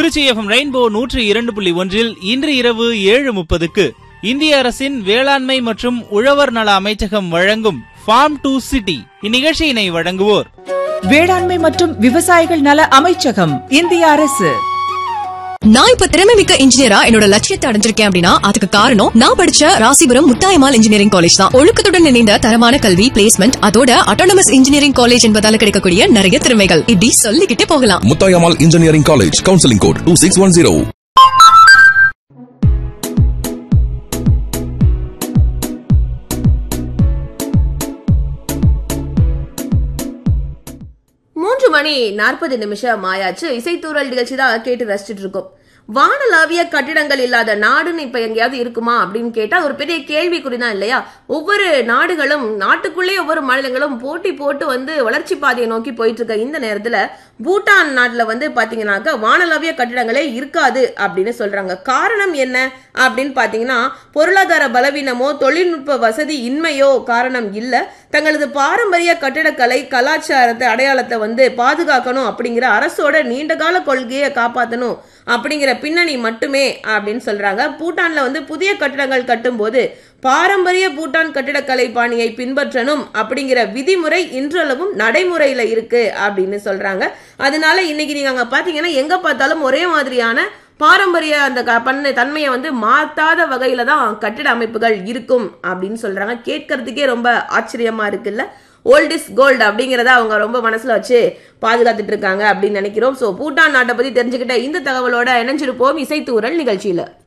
Trichy FM rainbow நூற்றி இரண்டு புள்ளி ஒன்றில் இன்று இரவு ஏழு முப்பதுக்கு இந்திய அரசின் வேளாண்மை மற்றும் உழவர் நல அமைச்சகம் வழங்கும் ஃபார்ம் டு சிட்டி இந்நிகழ்ச்சியினை வழங்குவோர் வேளாண்மை மற்றும் விவசாயிகள் நல அமைச்சகம் இந்திய அரசு நான் இப்ப திறமை மிக்க இன்ஜினியரா என்னோட லட்சியத்தை அடைஞ்சிருக்கேன் அப்படின்னா அதுக்கு காரணம் நான் படிச்ச ராசிபுரம் முத்தாயமால் இன்ஜினியரிங் காலேஜ் தான் ஒழுக்கத்துடன் இணைந்த தரமான கல்வி பிளேஸ்மெண்ட் அதோட அட்டானமஸ் இன்ஜினியரிங் காலேஜ் என்பதால கிடைக்கக்கூடிய நிறைய திறமைகள் இப்படி சொல்லிக்கிட்டே போகலாம் Muthayammal engineering college counselling code two six one zero மூன்று மணி நாற்பது நிமிஷம் ஆயாச்சு இசைத்தூரல் நிகழ்ச்சி தான் கேட்டு ரசிச்சுட்டு இருக்கோம் வானளாவிய கட்டிடங்கள் இல்லாத நாடுன்னு இப்ப எங்கேயாவது இருக்குமா அப்படின்னு கேட்டா அது ஒரு பெரிய கேள்விக்குறி தான் இல்லையா ஒவ்வொரு நாடுகளும் நாட்டுக்குள்ளே ஒவ்வொரு மாநிலங்களும் போட்டி போட்டு வந்து வளர்ச்சி பாதையை நோக்கி போயிட்டு இருக்க இந்த நேரத்துல பூட்டான் நாட்டுல வந்து பாத்தீங்கன்னாக்கா வானளாவிய கட்டிடங்களே இருக்காது அப்படின்னு சொல்றாங்க காரணம் என்ன அப்படின்னு பாத்தீங்கன்னா பொருளாதார பலவீனமோ தொழில்நுட்ப வசதி இன்மையோ காரணம் இல்ல தங்களது பாரம்பரிய கட்டிடக்கலை கலாச்சாரத்தை அடையாளத்தை வந்து பாதுகாக்கணும் அப்படிங்கிற அரசோட நீண்டகால கொள்கையை காப்பாற்றணும் அப்படிங்கிற பின்னணி மட்டுமே அப்படின்னு சொல்றாங்க பூட்டான்ல வந்து புதிய கட்டிடங்கள் கட்டும்போது பாரம்பரிய பூட்டான் கட்டிடக்கலை பாணியை பின்பற்றணும் அப்படிங்கிற விதிமுறை இன்றளவும் நடைமுறையில இருக்கு அப்படின்னு சொல்றாங்க அதனால இன்னைக்கு நீங்க அங்க பாத்தீங்கன்னா எங்க பார்த்தாலும் ஒரே மாதிரியான பாரம்பரிய அந்த க- பண்ண தன்மையை வந்து மாத்தாத வகையில தான் கட்டிட அமைப்புகள் இருக்கும் அப்படின்னு சொல்றாங்க கேட்கறதுக்கே ரொம்ப ஆச்சரியமா இருக்குல்ல ஓல்ட் இஸ் கோல்டு அப்படிங்கிறத அவங்க ரொம்ப மனசுல வச்சு பாதுகாத்துட்டு இருக்காங்க அப்படின்னு நினைக்கிறோம் ஸோ பூட்டான் நாட்டை பத்தி தெரிஞ்சுக்கிட்ட இந்த தகவலோட இணைஞ்சிருப்போம் இசைத்தூரல் நிகழ்ச்சியில